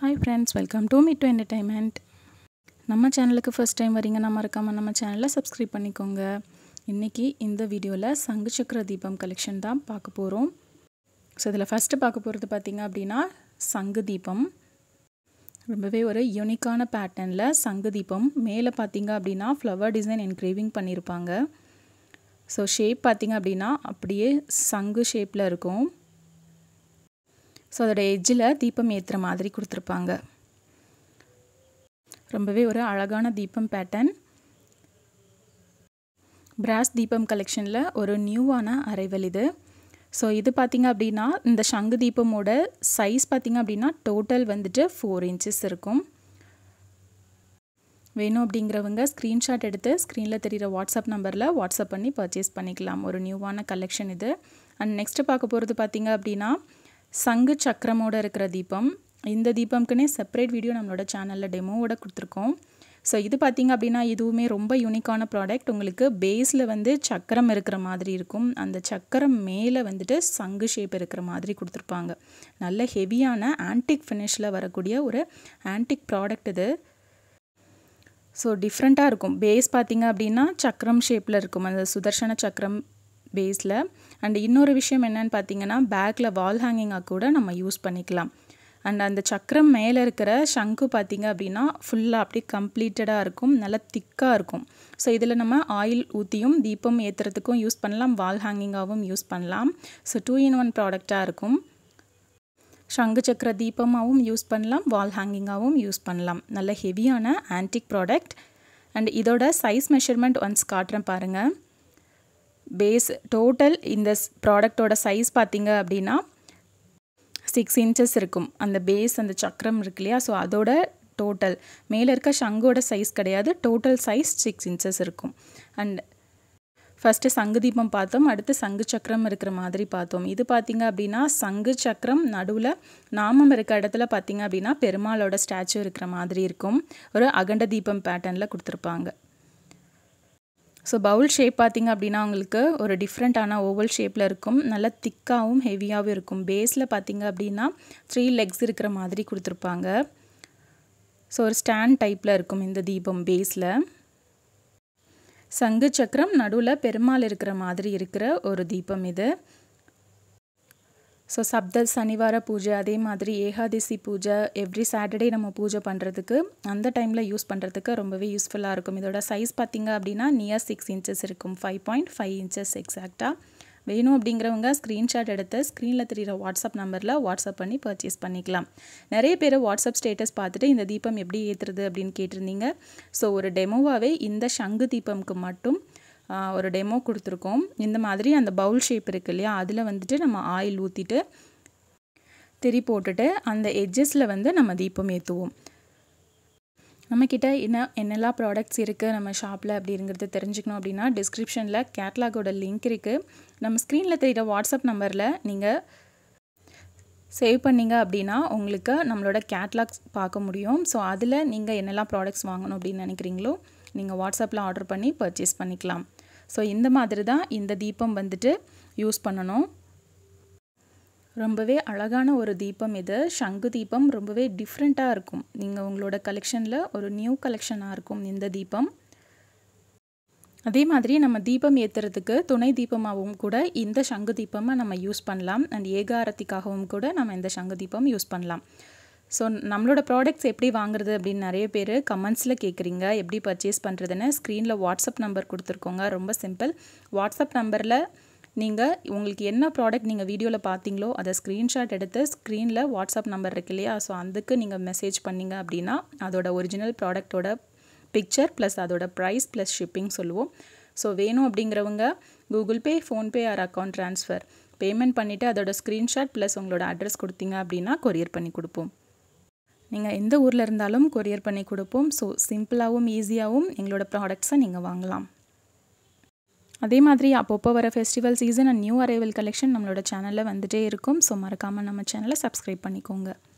hi friends welcome to meet to entertainment நம்ம சேனலுக்கு first time வரீங்கன்னா மறக்காமல் நம்ம சேனலை சப்ஸ்கிரைப் பண்ணிக்கோங்க இன்றைக்கி இந்த வீடியோவில் சங்கு சக்கர தீபம் கலெக்ஷன் தான் பார்க்க போகிறோம் ஸோ இதில் ஃபஸ்ட்டு பார்க்க போகிறது பார்த்திங்க அப்படின்னா சங்கு தீபம் ரொம்பவே ஒரு யூனிக்கான பேட்டர்னில் சங்கு தீபம் மேலே பார்த்தீங்க அப்படின்னா ஃப்ளவர் டிசைன் என்க்ரேவிங் பண்ணியிருப்பாங்க ஸோ ஷேப் பார்த்திங்க அப்படின்னா அப்படியே சங்கு ஷேப்பில் இருக்கும் ஸோ அதோட எட்ஜில் தீபம் ஏற்றுற மாதிரி கொடுத்துருப்பாங்க ரொம்பவே ஒரு அழகான தீபம் பேட்டர்ன் பிராஸ் தீபம் கலெக்ஷனில் ஒரு நியூவான அரைவல் இது ஸோ இது பார்த்திங்க அப்படின்னா இந்த சங்கு தீபமோட சைஸ் பார்த்திங்க அப்படின்னா டோட்டல் வந்துட்டு ஃபோர் இன்ச்சஸ் இருக்கும் வேணும் அப்படிங்கிறவங்க ஸ்க்ரீன்ஷாட் எடுத்து ஸ்க்ரீனில் தெரிகிற வாட்ஸ்அப் நம்பரில் வாட்ஸ்அப் பண்ணி பர்ச்சேஸ் பண்ணிக்கலாம் ஒரு நியூவான கலெக்ஷன் இது அண்ட் நெக்ஸ்ட்டு பார்க்க போகிறது பார்த்திங்க அப்படின்னா சங்கு சக்கரமோடு இருக்கிற தீபம் இந்த தீபம்க்குன்னே செப்பரேட் வீடியோ நம்மளோட சேனலில் டெமோவோட கொடுத்துருக்கோம் ஸோ இது பார்த்திங்க அப்படின்னா இதுவுமே ரொம்ப யூனிக்கான ப்ராடக்ட் உங்களுக்கு பேஸில் வந்து சக்கரம் இருக்கிற மாதிரி இருக்கும் அந்த சக்கரம் மேலே வந்துட்டு சங்கு ஷேப் இருக்கிற மாதிரி கொடுத்துருப்பாங்க நல்ல ஹெவியான ஆன்டிக் ஃபினிஷில் வரக்கூடிய ஒரு ஆன்டிக் ப்ராடக்ட் இது ஸோ டிஃப்ரெண்ட்டாக இருக்கும் பேஸ் பார்த்திங்க அப்படின்னா சக்கரம் ஷேப்பில் இருக்கும் அந்த சுதர்ஷன சக்கரம் பேஸில் அண்ட் இன்னொரு விஷயம் என்னென்னு பார்த்தீங்கன்னா பேக்கில் வால் ஹேங்கிங்காக கூட நம்ம யூஸ் பண்ணிக்கலாம் அண்ட் அந்த சக்கரம் மேலே இருக்கிற ஷங்கு பார்த்திங்க அப்படின்னா ஃபுல்லாக அப்படி கம்ப்ளீட்டடாக இருக்கும் நல்லா திக்காக இருக்கும் ஸோ இதில் நம்ம ஆயில் ஊற்றியும் தீபம் ஏற்றுறதுக்கும் யூஸ் பண்ணலாம் வால் ஹேங்கிங்காகவும் யூஸ் பண்ணலாம் ஸோ டூ இன் ஒன் ப்ராடக்டாக இருக்கும் சங்கு சக்கர தீபமாகவும் யூஸ் பண்ணலாம் வால் ஹேங்கிங்காகவும் யூஸ் பண்ணலாம் நல்ல ஹெவியான ஆன்டிக் ப்ராடக்ட் அண்ட் இதோட சைஸ் மெஷர்மெண்ட் ஒன்ஸ் காட்டுறேன் பாருங்கள் பேஸ் டோட்டல் இந்த ப்ராடக்டோட சைஸ் பார்த்தீங்க அப்படின்னா சிக்ஸ் இன்ச்சஸ் இருக்கும் அந்த பேஸ் அந்த சக்கரம் இருக்கு இல்லையா ஸோ அதோட டோட்டல் மேலே இருக்க ஷங்கோட சைஸ் கிடையாது டோட்டல் சைஸ் சிக்ஸ் இன்ச்சஸ் இருக்கும் அண்ட் ஃபஸ்ட்டு சங்கு தீபம் பார்த்தோம் அடுத்து சங்கு சக்கரம் இருக்கிற மாதிரி பார்த்தோம் இது பார்த்திங்க அப்படின்னா சங்கு சக்கரம் நடுவில் நாமம் இருக்க இடத்துல பார்த்திங்க அப்படின்னா பெருமாளோட ஸ்டாச்சு இருக்கிற மாதிரி இருக்கும் ஒரு அகண்ட தீபம் பேட்டர்னில் கொடுத்துருப்பாங்க ஸோ பவுல் ஷேப் பார்த்திங்க அப்படின்னா உங்களுக்கு ஒரு டிஃப்ரெண்ட்டான ஓவல் ஷேப்பில் இருக்கும் நல்லா திக்காகவும் ஹெவியாகவும் இருக்கும் பேஸில் பார்த்திங்க அப்படின்னா த்ரீ லெக்ஸ் இருக்கிற மாதிரி கொடுத்துருப்பாங்க ஸோ ஒரு ஸ்டாண்ட் டைப்பில் இருக்கும் இந்த தீபம் பேஸில் சங்கு சக்கரம் நடுவில் பெருமாள் இருக்கிற மாதிரி இருக்கிற ஒரு தீபம் இது ஸோ சப்த சனிவார பூஜை அதே மாதிரி ஏகாதசி பூஜை எவ்ரி சாட்டர்டே நம்ம பூஜை பண்ணுறதுக்கு அந்த டைமில் யூஸ் பண்ணுறதுக்கு ரொம்பவே யூஸ்ஃபுல்லாக இருக்கும் இதோட சைஸ் பார்த்திங்க அப்படின்னா நியர் சிக்ஸ் இன்ச்சஸ் இருக்கும் ஃபைவ் பாயிண்ட் ஃபைவ் இன்ச்சஸ் எக்ஸாக்டாக வேணும் அப்படிங்கிறவங்க ஸ்க்ரீன்ஷாட் எடுத்து ஸ்க்ரீனில் தெரிகிற வாட்ஸ்அப் நம்பரில் வாட்ஸ்அப் பண்ணி பர்ச்சேஸ் பண்ணிக்கலாம் நிறைய பேர் வாட்ஸ்அப் ஸ்டேட்டஸ் பார்த்துட்டு இந்த தீபம் எப்படி ஏற்றுறது அப்படின்னு கேட்டிருந்தீங்க ஸோ ஒரு டெமோவாகவே இந்த சங்கு தீபம்க்கு மட்டும் ஒரு டெமோ கொடுத்துருக்கோம் இந்த மாதிரி அந்த பவுல் ஷேப் இருக்கு இல்லையா அதில் வந்துட்டு நம்ம ஆயில் ஊற்றிட்டு திரி போட்டுட்டு அந்த எட்ஜஸில் வந்து நம்ம தீபம் ஏற்றுவோம் நம்மக்கிட்ட என்ன என்னெல்லாம் ப்ராடக்ட்ஸ் இருக்குது நம்ம ஷாப்பில் அப்படிங்கிறது தெரிஞ்சுக்கணும் அப்படின்னா டிஸ்கிரிப்ஷனில் கேட்லாகோட லிங்க் இருக்குது நம்ம ஸ்க்ரீனில் தெரிகிற வாட்ஸ்அப் நம்பரில் நீங்கள் சேவ் பண்ணிங்க அப்படின்னா உங்களுக்கு நம்மளோட கேட்லாக்ஸ் பார்க்க முடியும் ஸோ அதில் நீங்கள் என்னெல்லாம் ப்ராடக்ட்ஸ் வாங்கணும் அப்படின்னு நினைக்கிறீங்களோ நீங்கள் வாட்ஸ்அப்பில் ஆர்டர் பண்ணி பர்ச்சேஸ் பண்ணிக்கலாம் ஸோ இந்த மாதிரி தான் இந்த தீபம் வந்துட்டு யூஸ் பண்ணணும் ரொம்பவே அழகான ஒரு தீபம் இது சங்கு தீபம் ரொம்பவே டிஃப்ரெண்ட்டாக இருக்கும் நீங்கள் உங்களோட கலெக்ஷனில் ஒரு நியூ கலெக்ஷனாக இருக்கும் இந்த தீபம் அதே மாதிரி நம்ம தீபம் ஏற்றுறதுக்கு துணை தீபமாகவும் கூட இந்த சங்கு தீபமை நம்ம யூஸ் பண்ணலாம் அண்ட் ஏகாரத்திக்காகவும் கூட நம்ம இந்த சங்கு தீபம் யூஸ் பண்ணலாம் ஸோ நம்மளோட ப்ராடக்ட்ஸ் எப்படி வாங்குறது அப்படின்னு நிறைய பேர் கமெண்ட்ஸில் கேட்குறீங்க எப்படி பர்ச்சேஸ் பண்ணுறதுன்னு ஸ்க்ரீனில் வாட்ஸ்அப் நம்பர் கொடுத்துருக்கோங்க ரொம்ப சிம்பிள் வாட்ஸ்அப் நம்பரில் நீங்கள் உங்களுக்கு என்ன ப்ராடக்ட் நீங்கள் வீடியோவில் பார்த்தீங்களோ அதை ஸ்க்ரீன்ஷாட் எடுத்து ஸ்க்ரீனில் வாட்ஸ்அப் நம்பர் இருக்கு இல்லையா ஸோ அதுக்கு நீங்கள் மெசேஜ் பண்ணிங்க அப்படின்னா அதோட ஒரிஜினல் ப்ராடக்டோட பிக்சர் ப்ளஸ் அதோட ப்ரைஸ் ப்ளஸ் ஷிப்பிங் சொல்லுவோம் ஸோ வேணும் அப்படிங்கிறவங்க Google Pay PhonePe or account transfer payment பண்ணிவிட்டு அதோட ஸ்க்ரீன்ஷாட் ப்ளஸ் உங்களோட அட்ரஸ் கொடுத்தீங்க அப்படின்னா கொரியர் பண்ணி கொடுப்போம் நீங்கள் எந்த ஊரில் இருந்தாலும் கொரியர் பண்ணி கொடுப்போம் ஸோ சிம்பிளாகவும் ஈஸியாகவும் எங்களோட ப்ராடக்ட்ஸை நீங்கள் வாங்கலாம் அதே மாதிரி அப்பப்போ வர festival season and new arrival collection நம்மளோட சேனலில் வந்துகிட்டே இருக்கும் ஸோ மறக்காமல் நம்ம சேனலை சப்ஸ்கிரைப் பண்ணிக்கோங்க